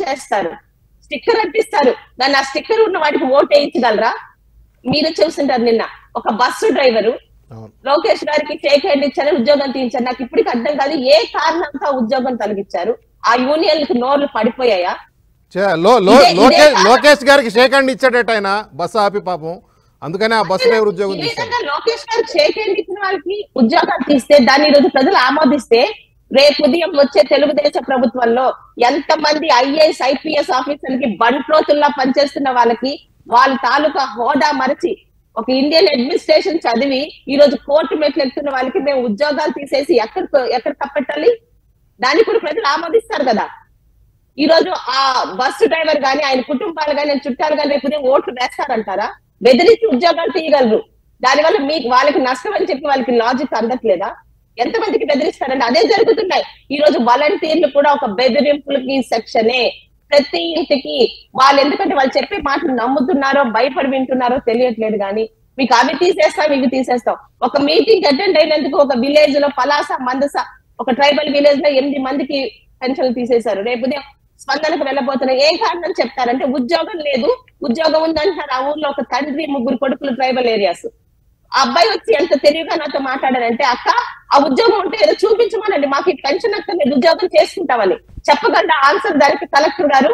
చేస్తారు స్టిక్కర్ అంటిస్తారు దాన్ని ఆ స్టిక్కర్ ఉన్న వాడికి ఓటు వేయించగలరా మీరు చూస్తుంటారు నిన్న ఒక బస్సు డ్రైవరు అవును లోకేష్ గారికి షేక్ హ్యాండ్ ఇచ్చారు ఉద్యోగం తీయించారు నాకు ఇప్పటికి అర్థం కాదు ఏ కారణంతో ఉద్యోగం తొలగించారు ఆ యూనియన్లకు నోర్లు పడిపోయాయా చే- లో- లో- ఇదే- ఇదే లోకేష్ కాదు. లోకేష్ గారికి షేక్ హ్యాండ్ ఇచ్చాడట ఆయన బస్సు ఆపి పాపం అందుకనే ఆ బస్సు డ్రైవర్ ఉద్యోగం ఈ తీశారు విధంగా లోకేష్ గారు షేక్ హ్యాండ్ ఇచ్చిన వాళ్ళకి ఉద్యోగాలు తీస్తే దాన్ని ఈ రోజు ప్రజలు ఆమోదిస్తే రేపు ఉదయం వచ్చే తెలుగుదేశం ప్రభుత్వంలో ఎంత మంది ఐఏఎస్ ఐపీఎస్ ఆఫీసర్లకి బంట్రోతుల్లా పనిచేస్తున్న వాళ్ళకి వాళ్ళ తాలూకా హోదా మరచి ఒక ఇండియన్ అడ్మినిస్ట్రేషన్ చదివి ఈ రోజు కోర్టు మెట్లు ఎక్కుతున్న వాళ్ళకి మేము ఉద్యోగాలు తీసేసి ఎక్కడ ఎక్కడ కప్పెట్టాలి దాన్ని కూడా ప్రజలు ఆమోదిస్తారు కదా ఈ రోజు ఆ బస్సు డ్రైవర్ గాని ఆయన కుటుంబాలు గాని ఆయన చుట్టాలు గాని రేపు ఉదయం ఓట్లు వేస్తారంటారా బెదిరించి ఉద్యోగాలు తీయగలరు దానివల్ల మీకు వాళ్ళకి నష్టం అని చెప్పి వాళ్ళకి లాజిక్ అందట్లేదా ఎంతమందికి బెదిరిస్తారండి అదే జరుగుతున్నాయి ఈ రోజు వాలంటీర్లు కూడా ఒక బెదిరింపులకి సెక్షనే ప్రతి ఇంటికి వాళ్ళు ఎందుకంటే వాళ్ళు చెప్పే మాటలు నమ్ముతున్నారో భయపడి వింటున్నారో తెలియట్లేదు కానీ మీకు అవి తీసేస్తాం ఇవి తీసేస్తాం ఒక మీటింగ్ అటెండ్ అయినందుకు ఒక విలేజ్ లో పలాస మందస ఒక ట్రైబల్ విలేజ్ లో ఎనిమిది మందికి పెన్షన్లు తీసేశారు రేపు ఉదయం స్పందనకు వెళ్ళబోతున్నారు ఏ కారణం చెప్తారంటే ఉద్యోగం లేదు ఉద్యోగం ఉందంటారు ఆ ఊర్లో ఒక తండ్రి ముగ్గురు కొడుకులు ట్రైబల్ ఏరియాస్ ఆ అబ్బాయి వచ్చి ఎంత తెలివిగా నాతో మాట్లాడారంటే అక్క ఆ ఉద్యోగం ఉంటే ఏదో చూపించమనండి మాకు ఈ పెన్షన్ అక్కర్లేదు ఉద్యోగం చేసుకుంటామని చెప్పగలరా ఆన్సర్ దానికి కలెక్టర్ గారు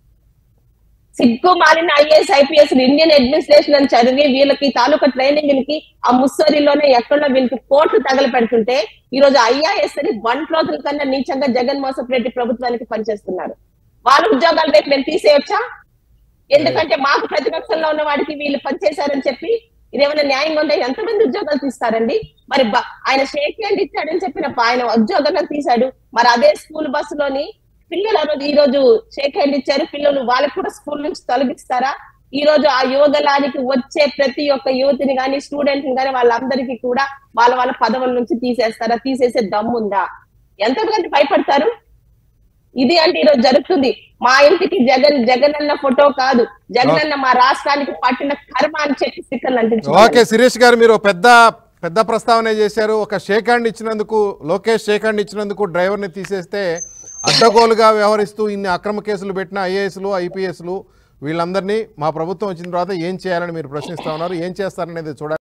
సిగ్గు మాలిన ఐఏఎస్ ఐపీఎస్ ఇండియన్ అడ్మినిస్ట్రేషన్ అని చదివి వీళ్ళకి తాలూకా ట్రైనింగ్ ఆ ముస్సోరిలోనే ఎక్కడో వీళ్ళకి కోట్లు తగల పెడుతుంటే ఈ రోజు ఐఆర్ఎస్ అని వన్ క్లోతుల కన్నా నీచంగా జగన్ మోసపు రెడ్డి ప్రభుత్వానికి పనిచేస్తున్నారు వాళ్ళ ఉద్యోగాలు రేపు మేము తీసేయొచ్చా ఎందుకంటే మాకు ప్రతిపక్షంలో ఉన్న వాడికి వీళ్ళు పనిచేశారని చెప్పి ఇదేమైనా న్యాయంగా ఉంటే ఎంతమంది ఉద్యోగాలు తీస్తారండి మరి బ- ఆయన షేక్ హ్యాండ్ ఇచ్చాడని చెప్పిన ఆయన ఉద్యోగంగా తీశాడు మరి అదే స్కూల్ బస్సులోని పిల్లలు ఆ రోజు ఈ రోజు షేక్ హ్యాండ్ ఇచ్చారు పిల్లలు వాళ్ళకి కూడా స్కూల్ నుంచి తొలగిస్తారా ఈ రోజు ఆ యువగలానికి వచ్చే ప్రతి ఒక్క యువతిని గాని స్టూడెంట్ ని గాని వాళ్ళందరికీ కూడా వాళ్ళ వాళ్ళ పదవుల నుంచి తీసేస్తారా తీసేసే దమ్ముందా ఎంతమంది భయపడతారు ఇది అంటే ఈరోజు జరుగుతుంది మా ఇంటికి జగన్ జగన్ అన్న ఫోటో కాదు జగన్ అన్న మా రాష్ట్రానికి పట్టిన కర్మ అని చెప్పి స్టిక్కర్లు అంటించారు ఓకే శిరీష్ గారు మీరు పెద్ద పెద్ద ప్రస్తావన చేశారు ఒక షేక్ హ్యాండ్ ఇచ్చినందుకు లోకేష్ షేక్ హ్యాండ్ ఇచ్చినందుకు డ్రైవర్ని తీసేస్తే అడ్డగోలుగా వ్యవహరిస్తూ ఇన్ని అక్రమ కేసులు పెట్టిన ఐఏఎస్లు ఐపీఎస్లు వీళ్ళందరినీ మా ప్రభుత్వం వచ్చిన తర్వాత ఏం చేయాలని మీరు ప్రశ్నిస్తా ఉన్నారు ఏం చేస్తారనేది చూడాలి